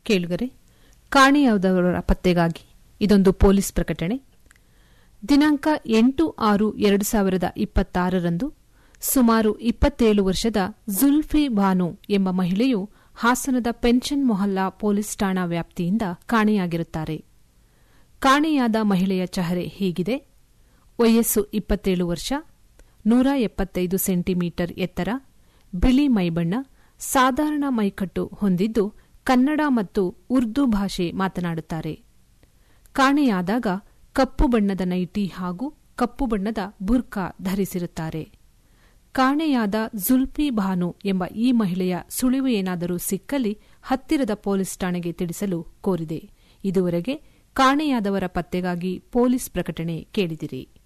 ಕೇಳುಗರೆ ಕಾಣೆಯಾದವರ ಪತ್ತೆಗಾಗಿ ಇದೊಂದು ಪೊಲೀಸ್ ಪ್ರಕಟಣೆ ದಿನಾಂಕ ಎಂಟು ಆರು ಎರಡು ಸಾವಿರದ ಇಪ್ಪತ್ತಾರರಂದು ಸುಮಾರು ಇಪ್ಪತ್ತೇಳು ವರ್ಷದ ಜುಲ್ಫಿ ಬಾನು ಎಂಬ ಮಹಿಳೆಯು ಹಾಸನದ ಪೆನ್ಷನ್ ಮೊಹಲ್ಲಾ ಪೊಲೀಸ್ ಠಾಣಾ ವ್ಯಾಪ್ತಿಯಿಂದ ಕಾಣೆಯಾಗಿರುತ್ತಾರೆ ಕಾಣೆಯಾದ ಮಹಿಳೆಯ ಚಹರೆ ಹೀಗಿದೆ ವಯಸ್ಸು ಇಪ್ಪತ್ತೇಳು ವರ್ಷ ನೂರ ಎಪ್ಪತ್ತೈದು ಸೆಂಟಿಮೀಟರ್ ಎತ್ತರ ಬಿಳಿ ಮೈಬಣ್ಣ ಸಾಧಾರಣ ಮೈಕಟ್ಟು ಹೊಂದಿದ್ದು ಕನ್ನಡ ಮತ್ತು ಉರ್ದು ಭಾಷೆ ಮಾತನಾಡುತ್ತಾರೆ ಕಾಣೆಯಾದಾಗ ಕಪ್ಪು ಬಣ್ಣದ ನೈಟಿ ಹಾಗೂ ಕಪ್ಪು ಬಣ್ಣದ ಬುರ್ಕಾ ಧರಿಸಿರುತ್ತಾರೆ ಕಾಣೆಯಾದ ಜುಲ್ಫಿ ಭಾನು ಎಂಬ ಈ ಮಹಿಳೆಯ ಸುಳಿವು ಏನಾದರೂ ಸಿಕ್ಕಲ್ಲಿ ಹತ್ತಿರದ ಪೊಲೀಸ್ ಠಾಣೆಗೆ ತಿಳಿಸಲು ಕೋರಿದೆ ಇದುವರೆಗೆ ಕಾಣೆಯಾದವರ ಪತ್ತೆಗಾಗಿ ಪೊಲೀಸ್ ಪ್ರಕಟಣೆ ಕೇಳಿದಿರಿ